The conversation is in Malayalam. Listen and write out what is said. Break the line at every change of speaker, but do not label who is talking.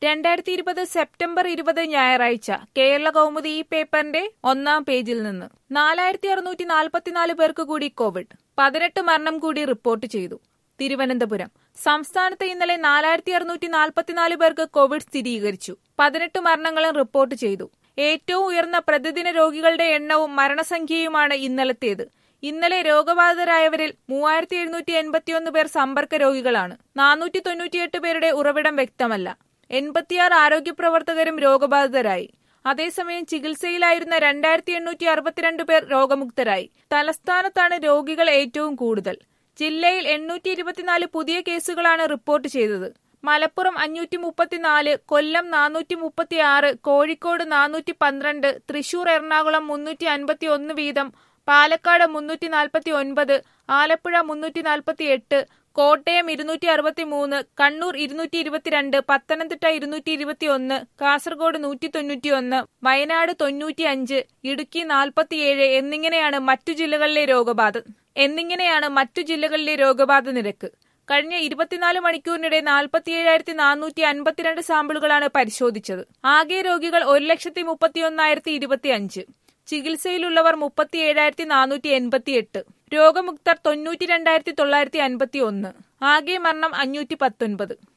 രണ്ടായിരത്തി ഇരുപത് സെപ്റ്റംബർ ഇരുപത് ഞായറാഴ്ച കേരള കൗമുദി ഈ പേപ്പറിന്റെ ഒന്നാം പേജിൽ നിന്ന് നാലായിരത്തി അറുന്നൂറ്റി നാൽപ്പത്തിനാല് പേർക്ക് കൂടി കോവിഡ് പതിനെട്ട് മരണം കൂടി റിപ്പോർട്ട് ചെയ്തു തിരുവനന്തപുരം സംസ്ഥാനത്ത് ഇന്നലെ നാലായിരത്തി അറുന്നൂറ്റി നാൽപ്പത്തിനാല് പേർക്ക് കോവിഡ് സ്ഥിരീകരിച്ചു പതിനെട്ട് മരണങ്ങളും റിപ്പോർട്ട് ചെയ്തു ഏറ്റവും ഉയർന്ന പ്രതിദിന രോഗികളുടെ എണ്ണവും മരണസംഖ്യയുമാണ് ഇന്നലത്തേത് ഇന്നലെ രോഗബാധിതരായവരിൽ മൂവായിരത്തി എഴുന്നൂറ്റി എൺപത്തിയൊന്ന് പേർ സമ്പർക്ക രോഗികളാണ് നാനൂറ്റി തൊണ്ണൂറ്റിയെട്ട് പേരുടെ ഉറവിടം വ്യക്തമല്ല എൺപത്തിയാറ് ആരോഗ്യ പ്രവർത്തകരും രോഗബാധിതരായി അതേസമയം ചികിത്സയിലായിരുന്ന രണ്ടായിരത്തി എണ്ണൂറ്റി അറുപത്തിരണ്ട് പേർ രോഗമുക്തരായി തലസ്ഥാനത്താണ് രോഗികൾ ഏറ്റവും കൂടുതൽ ജില്ലയിൽ എണ്ണൂറ്റി ഇരുപത്തിനാല് പുതിയ കേസുകളാണ് റിപ്പോർട്ട് ചെയ്തത് മലപ്പുറം അഞ്ഞൂറ്റി മുപ്പത്തിനാല് കൊല്ലം നാനൂറ്റി മുപ്പത്തി ആറ് കോഴിക്കോട് നാനൂറ്റി പന്ത്രണ്ട് തൃശൂർ എറണാകുളം മുന്നൂറ്റി അൻപത്തി ഒന്ന് വീതം പാലക്കാട് മുന്നൂറ്റി നാൽപ്പത്തി ഒൻപത് ആലപ്പുഴ മുന്നൂറ്റി നാൽപ്പത്തി എട്ട് കോട്ടയം ഇരുന്നൂറ്റി അറുപത്തി മൂന്ന് കണ്ണൂർ ഇരുന്നൂറ്റി ഇരുപത്തിരണ്ട് പത്തനംതിട്ട ഇരുന്നൂറ്റി ഇരുപത്തി ഒന്ന് കാസർഗോഡ് നൂറ്റി തൊണ്ണൂറ്റി ഒന്ന് വയനാട് തൊണ്ണൂറ്റി അഞ്ച് ഇടുക്കി നാൽപ്പത്തിയേഴ് എന്നിങ്ങനെയാണ് മറ്റു ജില്ലകളിലെ രോഗബാധ എന്നിങ്ങനെയാണ് മറ്റു ജില്ലകളിലെ രോഗബാധ നിരക്ക് കഴിഞ്ഞ ഇരുപത്തിനാല് മണിക്കൂറിനിടെ നാൽപ്പത്തിയേഴായിരത്തി നാനൂറ്റി അൻപത്തിരണ്ട് സാമ്പിളുകളാണ് പരിശോധിച്ചത് ആകെ രോഗികൾ ഒരു ലക്ഷത്തി മുപ്പത്തിയൊന്നായിരത്തി ഇരുപത്തി അഞ്ച് ചികിത്സയിലുള്ളവർ മുപ്പത്തിയേഴായിരത്തി നാനൂറ്റി എൺപത്തിയെട്ട് രോഗമുക്തർ തൊണ്ണൂറ്റി രണ്ടായിരത്തി തൊള്ളായിരത്തി അൻപത്തി ഒന്ന് ആകെ മരണം അഞ്ഞൂറ്റി പത്തൊൻപത്